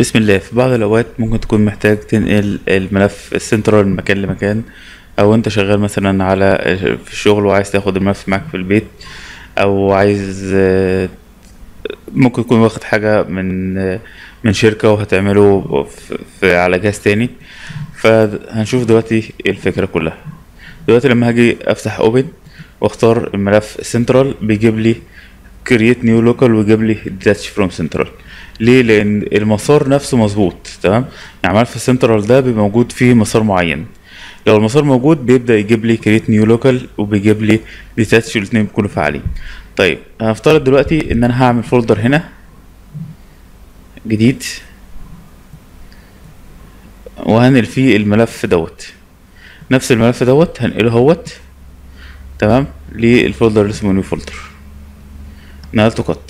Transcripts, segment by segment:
بسم الله في بعض الأوقات ممكن تكون محتاج تنقل الملف السنترال من مكان لمكان أو أنت شغال مثلا على في الشغل وعايز تاخد الملف معاك في البيت أو عايز آه، ممكن تكون واخد حاجة من آه، من شركة وهتعمله في في- على جهاز تاني فهنشوف دلوقتي الفكرة كلها دلوقتي لما هاجي أفتح أوبن واختار الملف سنترال بيجيب لي كرييت نيو لوكال ويجيب لي ديتاتش فروم سنترال ليه لان المسار نفسه مظبوط تمام يعني ملف السنترال ده بيبقى موجود فيه مسار معين لو المسار موجود بيبدا يجيب لي كرييت نيو لوكال وبيجيب لي ديتاتش الاثنين بيكونوا فعالين طيب هنفترض دلوقتي ان انا هعمل فولدر هنا جديد وهنقل فيه الملف دوت نفس الملف دوت هنقله اهوت تمام للفولدر اللي اسمه نيو فولدر نقلته قط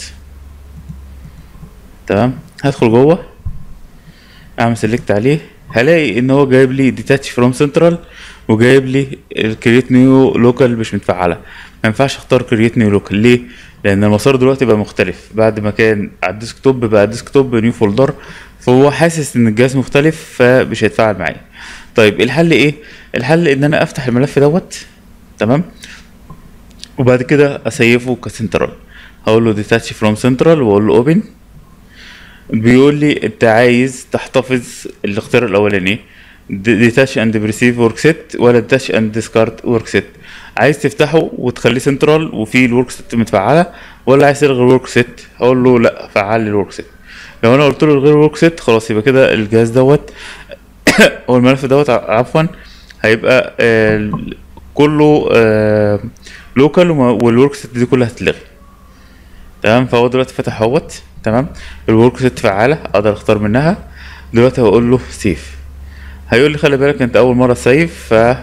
تمام هدخل جوه اعمل سيلكت عليه هلاقي ان هو جايب لي ديتاتش فروم سنترال وجايب لي الكرييت نيو لوكال مش متفعله ما ينفعش اختار كرييت نيو لوكال ليه لان المسار دلوقتي بقى مختلف بعد ما كان على الديسكتوب بقى ديسكتوب نيو فولدر فهو حاسس ان الجهاز مختلف فمش هيتفاعل معايا طيب الحل ايه الحل ان انا افتح الملف دوت تمام وبعد كده اسيفه كسنترال هقول له ديتاتش فروم سنترال واقول له اوبن بيقول لي انت عايز تحتفظ الاختيار الاولاني ديتاتش اند بريسيف ورك سيت ولا ديتاتش اند ديسكارد ورك سيت عايز تفتحه وتخليه سنترال وفيه الورك سيت متفعله ولا عايز تلغي الورك سيت هقول له لا فعل لي الورك سيت لو انا قلت له الغي الورك سيت خلاص يبقى كده الجهاز دوت او الملف دوت ع- عفوا هيبقى آه، كله لوكال والورك سيت دي كلها هتتلغي تمام فهو دلوقتي فتح اهوت تمام الورك سيت فعالة اقدر اختار منها دلوقتي هقول له سيف هيقول لي خلي بالك انت اول مرة سيف ف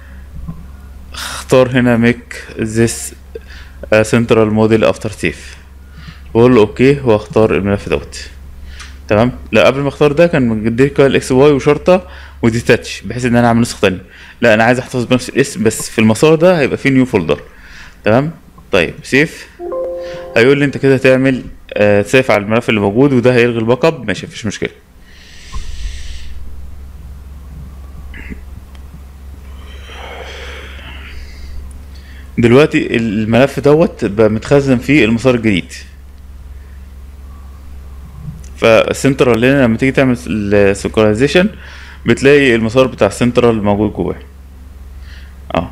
اختار هنا ميك ذس سنترال موديل افتر سيف واقول له اوكي واختار الملف دوت تمام لا قبل ما اختار ده كان مديك الاكس واي وشرطه وديتاتش بحيث ان انا اعمل نسخه تانية لا انا عايز احتفظ بنفس الاسم بس في المسار ده هيبقى فيه نيو فولدر تمام طيب سيف هيقول لي انت كده تعمل آه سيف على الملف اللي موجود وده هيلغي الباك اب ماشي مفيش مشكله دلوقتي الملف دوت بقى متخزن فيه المسار الجديد فالسنترال هنا لما تيجي تعمل السنكرونايزيشن بتلاقي المسار بتاع السنترال موجود جواه اه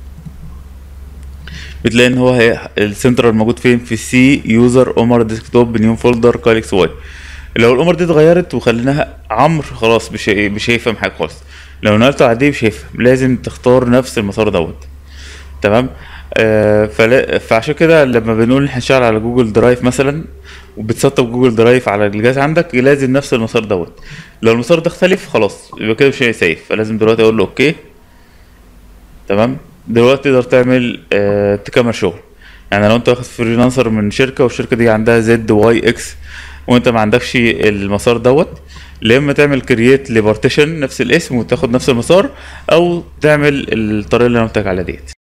بتلاقي ان هو هي السنترال موجود فين في سي يوزر اومر ديسكتوب نيو فولدر كاليكس واي لو الاومر دي اتغيرت وخليناها عمرو خلاص مش هي- مش هيفهم حاجه خالص لو نقلته على دي مش هيفهم لازم تختار نفس المسار دوت تمام آه فلا فعشان كده لما بنقول احنا هنشتغل على جوجل درايف مثلا وبتسطب جوجل درايف على الجهاز عندك لازم نفس المسار دوت لو المسار ده اختلف خلاص يبقى كده مش هيسيف فلازم دلوقتي اقول له اوكي تمام دلوقتي تقدر تعمل آه تكمل شغل يعني لو انت واخد فريلانسر من شركه والشركه دي عندها زد واي اكس وانت ما عندكش المسار دوت يا اما تعمل كرييت لبارتيشن نفس الاسم وتاخد نفس المسار او تعمل الطريقه اللي انا قلت لك عليها ديت